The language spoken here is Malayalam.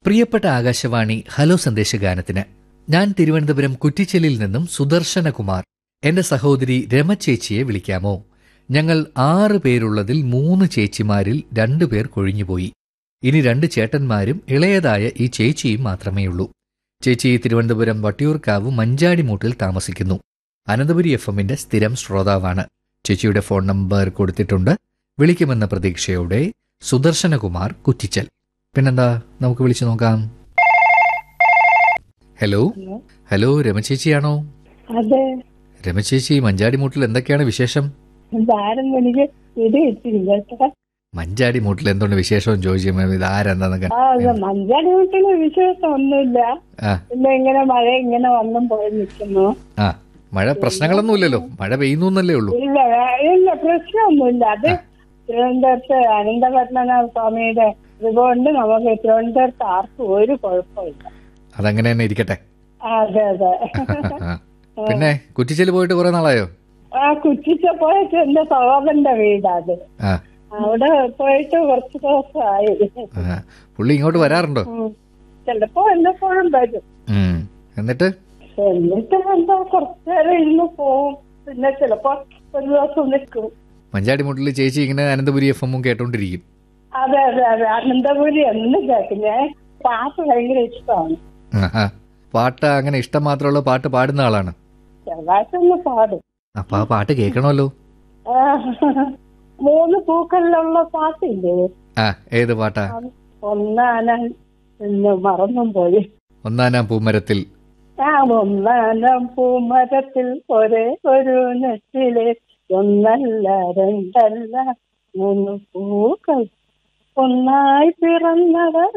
പ്രിയപ്പെട്ട ആകാശവാണി ഹലോ സന്ദേശഗാനത്തിന് ഞാൻ തിരുവനന്തപുരം കുറ്റിച്ചലിൽ നിന്നും സുദർശനകുമാർ എന്റെ സഹോദരി രമ ചേച്ചിയെ വിളിക്കാമോ ഞങ്ങൾ ആറ് പേരുള്ളതിൽ മൂന്ന് ചേച്ചിമാരിൽ രണ്ടുപേർ കൊഴിഞ്ഞുപോയി ഇനി രണ്ട് ചേട്ടന്മാരും ഇളയതായ ഈ ചേച്ചിയും മാത്രമേയുള്ളൂ ചേച്ചി തിരുവനന്തപുരം വട്ടിയൂർക്കാവ് മഞ്ചാടിമൂട്ടിൽ താമസിക്കുന്നു അനന്തപുരി എഫ് എമ്മിന്റെ സ്ഥിരം ശ്രോതാവാണ് ചേച്ചിയുടെ ഫോൺ നമ്പർ കൊടുത്തിട്ടുണ്ട് വിളിക്കുമെന്ന പ്രതീക്ഷയോടെ സുദർശനകുമാർ കുറ്റിച്ചൽ പിന്നെന്താ നമുക്ക് വിളിച്ചു നോക്കാം ഹലോ ഹലോ ഹലോ രമചേച്ചിയാണോ അതെ രമചേച്ചി മഞ്ചാടിമൂട്ടിൽ എന്തൊക്കെയാണ് വിശേഷം ഇതാരും എനിക്ക് ഇത് കിട്ടിയില്ല കേട്ടോ മഞ്ചാടിമൂട്ടിൽ എന്തുകൊണ്ട് വിശേഷം ചോദിച്ചു ഇത് ആരെന്താന്നൊക്കെ ആ അത് മഞ്ചാടി വീട്ടില് വിശേഷം ഒന്നുമില്ല ആ പിന്നെ ഇങ്ങനെ മഴ ഇങ്ങനെ വന്നും പോയി നിൽക്കുന്നു ആ മഴ പ്രശ്നങ്ങളൊന്നുമില്ലല്ലോ മഴ പെയ്യുന്നു എന്നല്ലേ ഉള്ളൂ ഇല്ല വേ- ഇല്ല പ്രശ്നമൊന്നുമില്ല അത് തിരുവനന്തപുരത്ത് അനന്തപത്മനാഭ സ്വാമിയുടെ ഇതുകൊണ്ട് നമുക്ക് തിരുവനന്തപുരത്ത് ആർക്കും ഒരു കുഴപ്പമില്ല അതങ്ങനെ തന്നെ ഇരിക്കട്ടെ അതെ അതെ പിന്നെ കുറ്റിച്ചല് പോയിട്ട് കുറെ നാളായോ ആ കുറ്റിച്ച പോയിട്ട് എന്റെ സഹോദരന്റെ വീടാത് ആ അവിടെ പോയിട്ട് കുറച്ച് ദിവസമായി ആ. പുള്ളി ഇങ്ങോട്ട് വരാറുണ്ടോ ഉം. ചിലപ്പോ എന്നെപ്പോഴും വരും ഉം. എന്നിട്ട് എന്നിട്ട് എന്താ കുറച്ചു നേരം ഇരുന്ന് പോവും പിന്നെ ചിലപ്പോ ഒരു ദിവസം നിൽക്കും മഞ്ചാടിമൂട്ടിൽ ചേച്ചി ഇങ്ങനെ അനന്തപുരി എഫ് എമ്മും കേട്ടോണ്ടിരിക്കും അതെ അതെ അതെ അനന്തപുരി എന്ന് കേൾക്കും ഞാൻ പാട്ട് ഭയങ്കര ഇഷ്ടമാണ് ആഹാ. പാട്ട് അങ്ങനെ ഇഷ്ടം മാത്രമുള്ള പാട്ട് പാടുന്ന ആളാണ് ചെറുതായിട്ടൊന്ന് പാടും അപ്പൊ ആ പാട്ട് കേൾക്കണമല്ലോ ആ, മൂന്ന് പൂക്കളിലുള്ള പാട്ടില്ലേ ആ ഏത് പാട്ടാ ഒന്നാനം എന്ന് മറന്നും പോയി ഒന്നാനാം പൂമരത്തിൽ ആ ഒന്നാനം പൂമരത്തിൽ ഒരേ ഒരു നെറ്റിലെ ഒന്നല്ല രണ്ടല്ല മൂന്ന് പൂക്കൾ ഒന്നായി പിറന്നവ